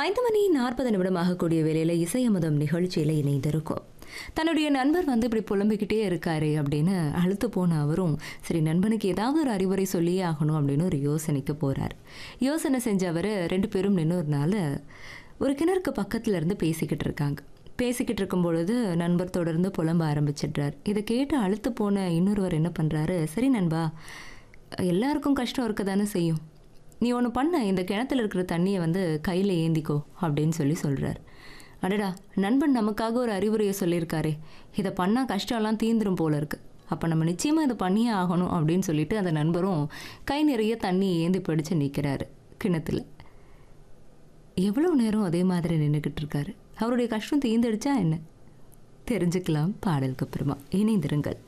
ஐந்து மணி நாற்பது நிமிடமாக கூடிய வேளையில் இசையமுதம் நிகழ்ச்சியில் இணைந்திருக்கும் தன்னுடைய நண்பர் வந்து இப்படி புலம்பிக்கிட்டே இருக்காரு அப்படின்னு அழுத்து போன அவரும் சரி நண்பனுக்கு ஏதாவது ஒரு அறிவுரை சொல்லியே ஆகணும் அப்படின்னு ஒரு யோசனைக்கு போறார் யோசனை செஞ்சவர் ரெண்டு பேரும் நின்று ஒரு நாள் ஒரு கிணறுக்கு பக்கத்துல இருந்து பேசிக்கிட்டு இருக்காங்க பேசிக்கிட்டு இருக்கும் பொழுது நண்பர் தொடர்ந்து புலம்ப ஆரம்பிச்சிடுறார் இதை கேட்டு அழுத்து போன இன்னொருவர் என்ன பண்றாரு சரி நண்பா எல்லாருக்கும் கஷ்டம் இருக்க தானே செய்யும் நீ ஒன்று பண்ண இந்த கிணத்துல இருக்கிற தண்ணியை வந்து கையில் ஏந்திக்கோ அப்படின்னு சொல்லி சொல்கிறார் அடடா நண்பன் நமக்காக ஒரு அறிவுரையை சொல்லியிருக்காரே இதை பண்ணால் கஷ்டம்லாம் தீந்துரும் போல இருக்கு அப்போ நம்ம நிச்சயமாக இதை பண்ணியே ஆகணும் அப்படின்னு சொல்லிட்டு அந்த நண்பரும் கை நிறைய தண்ணி ஏந்தி பிடிச்சு நிற்கிறாரு கிணத்துல எவ்வளோ நேரம் அதே மாதிரி நின்றுக்கிட்டு இருக்காரு அவருடைய கஷ்டம் தீந்துடுச்சா என்ன தெரிஞ்சுக்கலாம் பாடலுக்கு அப்புறமா இணைந்திருங்கள்